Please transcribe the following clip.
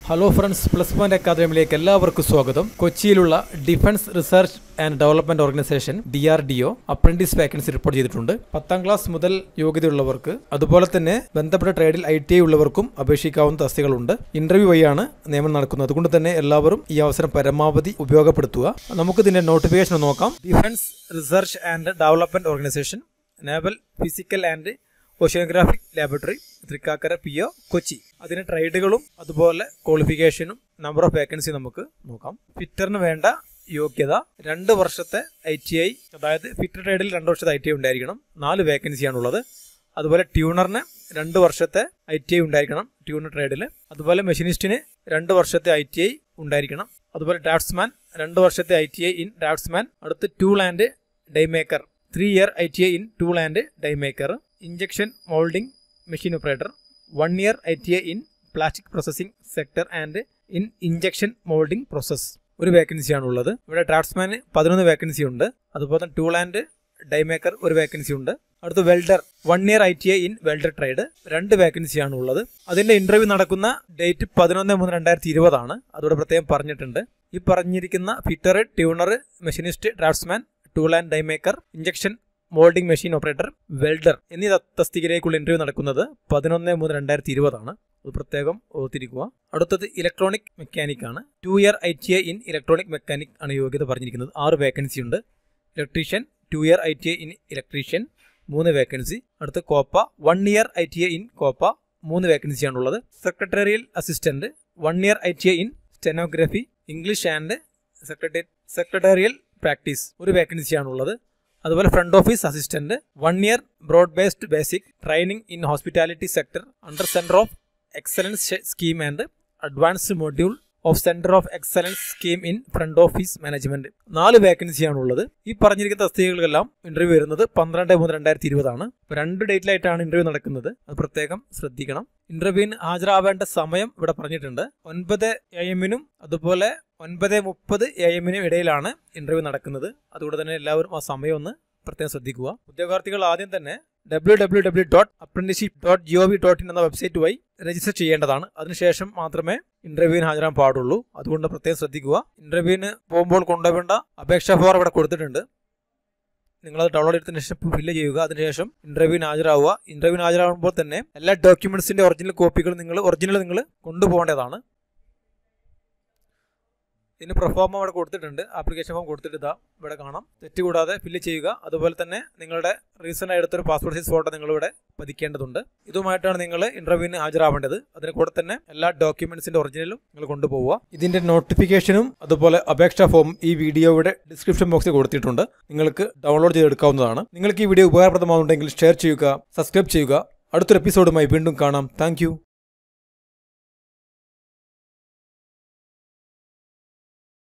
hello friends plus point അക്കാദമിയിലേക്ക് എല്ലാവർക്കും സ്വാഗതം കൊച്ചിയിലുള്ള defence research and development organisation D R D O apprentice vacancy report ചെയ്തിട്ടുണ്ട് പത്താം ക്ലാസ് മുതൽ യോഗ്യതയുള്ളവർക്ക് അതുപോലെ തന്നെ ബന്ധപ്പെട്ട ട്രേഡിൽ ഐ ടി ഐ ഉള്ളവർക്കും അപേക്ഷിക്കാവുന്ന തസ്തികളുണ്ട് ഇന്റർവ്യൂ വഴിയാണ് നിയമനം നടക്കുന്നത് അതുകൊണ്ട് തന്നെ എല്ലാവരും ഈ അവസരം പരമാവധി ഉപയോഗപ്പെടുത്തുക നമുക്ക് ഇതിന്റെ നോട്ടിഫിക്കേഷൻ നോക്കാം defence research and development organisation naval physical and oceanographic laboratory Thrikkakara P O Kochi അതിന് ട്രേഡുകളും അതുപോലെ ക്വാളിഫിക്കേഷനും നമ്പർ ഓഫ് വേക്കൻസി നമുക്ക് നോക്കാം ഫിറ്ററിന് വേണ്ട യോഗ്യത രണ്ട് വർഷത്തെ ഐ ടി ഐ അതായത് ഫിറ്റർ ട്രേഡിൽ രണ്ട് വർഷത്തെ ഐ ടി ഐ ഉണ്ടായിരിക്കണം നാല് വേക്കൻസിയാണുള്ളത് അതുപോലെ ട്യൂണറിന് രണ്ട് വർഷത്തെ ഐ ടി ഐ ഉണ്ടായിരിക്കണം ട്യൂണർ ട്രേഡിൽ അതുപോലെ മെഷീനിസ്റ്റിന് രണ്ട് വർഷത്തെ ഐ ടി ഐ ഉണ്ടായിരിക്കണം അതുപോലെ ഡ്രാഫ്റ്റ്സ്മാൻ രണ്ട് വർഷത്തെ I T I in draughtsman അടുത്ത് tool and die maker three year I T I in tool and die maker injection moulding machine operator one year I T I in plastic processing sector and in injection moulding process ഒരു വേക്കൻസിയാണ് ഉള്ളത് ഇവിടെ ഡ്രാഫ്റ്റ്സ്മാന് പതിനൊന്ന് vacancy ഉണ്ട് അതുപോലെ tool and die maker ഒരു vacancy ഉണ്ട് അടുത്ത welder one year I T I in welder trade രണ്ട് വേക്കൻസിയാണ് ഉള്ളത് അതിന്റെ ഇന്റർവ്യൂ നടക്കുന്ന ഡേറ്റ് പതിനൊന്ന് മൂന്ന് രണ്ടായിരത്തി ഇരുപതാണ് അതോടെ പ്രത്യേകം പറഞ്ഞിട്ടുണ്ട് ഈ പറഞ്ഞിരിക്കുന്ന fitter turner machinist draughtsman tool and die maker injection moulding machine operator welder എന്നീ തസ്തികയിലേക്കുള്ള ഇന്റർവ്യൂ നടക്കുന്നത് പതിനൊന്ന് മൂന്ന് രണ്ടായിരത്തി ഇരുപതാണ് അത് പ്രത്യേകം ഓർത്തിരിക്കുക അടുത്തത് ഇലക്ട്രോണിക് മെക്കാനിക് ആണ് two year I T I in electronic mechanic ആണ് യോഗ്യത പറഞ്ഞിരിക്കുന്നത് ആറ് വേക്കൻസി ഉണ്ട് electrician two year I T I in electrician മൂന്ന് വേക്കൻസി അടുത്ത COPA one year I T I in COPA മൂന്ന് വേക്കൻസിയാണുള്ളത് secretarial assistant one year I T I in stenography English and secretary secretarial practice ഒരു വേക്കൻസിയാണുള്ളത് അതുപോലെ front office assistant one year broad based basic training in hospitality sector under centre of excellence scheme and advanced module of centre of excellence scheme in front office management നാല് വേക്കൻസിയാണ് ഉള്ളത് ഈ പറഞ്ഞിരിക്കുന്ന തസ്തികകളെല്ലാം interview വരുന്നത് പന്ത്രണ്ട് മൂന്ന് രണ്ടായിരത്തി ഇരുപതാണ് രണ്ട് ഡേറ്റിലായിട്ടാണ് ഇന്റർവ്യൂ നടക്കുന്നത് അത് പ്രത്യേകം ശ്രദ്ധിക്കണം ഇന്റർവ്യൂവിന് ഹാജരാവേണ്ട സമയം ഇവിടെ പറഞ്ഞിട്ടുണ്ട് ഒൻപത് എ എമ്മിനും അതുപോലെ ഒൻപത് മുപ്പത് എ എമ്മിനും ഇടയിലാണ് ഇന്റർവ്യൂ നടക്കുന്നത് അതുകൊണ്ട് തന്നെ എല്ലാവരും ആ സമയം ഒന്ന് പ്രത്യേകം ശ്രദ്ധിക്കുക ഉദ്യോഗാർത്ഥികൾ ആദ്യം തന്നെ W W W dot apprenticeship dot G O V dot in എന്ന വെബ്സൈറ്റ് വഴി രജിസ്റ്റർ ചെയ്യേണ്ടതാണ് അതിനുശേഷം മാത്രമേ ഇന്റർവ്യൂവിന് ഹാജരാൻ പാടുള്ളൂ അതുകൊണ്ട് പ്രത്യേകം ശ്രദ്ധിക്കുക ഇന്റർവ്യൂവിന് പോകുമ്പോൾ കൊണ്ടുപോകേണ്ട അപേക്ഷാ ഫോർ ഇവിടെ കൊടുത്തിട്ടുണ്ട് നിങ്ങളത് ഡൗൺലോഡ് എടുത്തതിന് ശേഷം ഫില്ല് ചെയ്യുക അതിനുശേഷം ഇന്റർവ്യൂവിന് ഹാജരാവുക ഇന്റർവ്യൂവിന് ഹാജരാകുമ്പോൾ തന്നെ എല്ലാ ഡോക്യുമെന്റ്സിന്റെ ഒറിജിനൽ കോപ്പികൾ നിങ്ങൾ ഒറിജിനൽ നിങ്ങൾ കൊണ്ടുപോകേണ്ടതാണ് ഇതിന് പ്രൊഫോമ ഇവിടെ കൊടുത്തിട്ടുണ്ട് ആപ്ലിക്കേഷൻ ഫോം കൊടുത്തിട്ട് ഇതാ ഇവിടെ കാണാം തെറ്റ് കൂടാതെ ഫില്ല് ചെയ്യുക അതുപോലെ തന്നെ നിങ്ങളുടെ റീസെന്റ് ആയി എടുത്തൊരു പാസ്പോർട്ട് സൈസ് ഫോട്ടോ നിങ്ങൾ ഇവിടെ പതിക്കേണ്ടതുണ്ട് ഇതുമായിട്ടാണ് നിങ്ങൾ ഇന്റർവ്യൂവിന് ഹാജരാവേണ്ടത് അതിന് കൂടെ തന്നെ എല്ലാ ഡോക്യുമെന്റ്സിന്റെ ഒറിജിനലും നിങ്ങൾ കൊണ്ടുപോവുക ഇതിന്റെ നോട്ടിഫിക്കേഷനും അതുപോലെ അപേക്ഷാ ഫോം ഈ വീഡിയോയുടെ ഡിസ്ക്രിപ്ഷൻ ബോക്സിൽ കൊടുത്തിട്ടുണ്ട് നിങ്ങൾക്ക് ഡൗൺലോഡ് ചെയ്തെടുക്കാവുന്നതാണ് നിങ്ങൾക്ക് ഈ വീഡിയോ ഉപകാരപ്രദമാവുണ്ടെങ്കിൽ ഷെയർ ചെയ്യുക സബ്സ്ക്രൈബ് ചെയ്യുക അടുത്തൊരു എപ്പിസോഡുമായി വീണ്ടും കാണാം താങ്ക്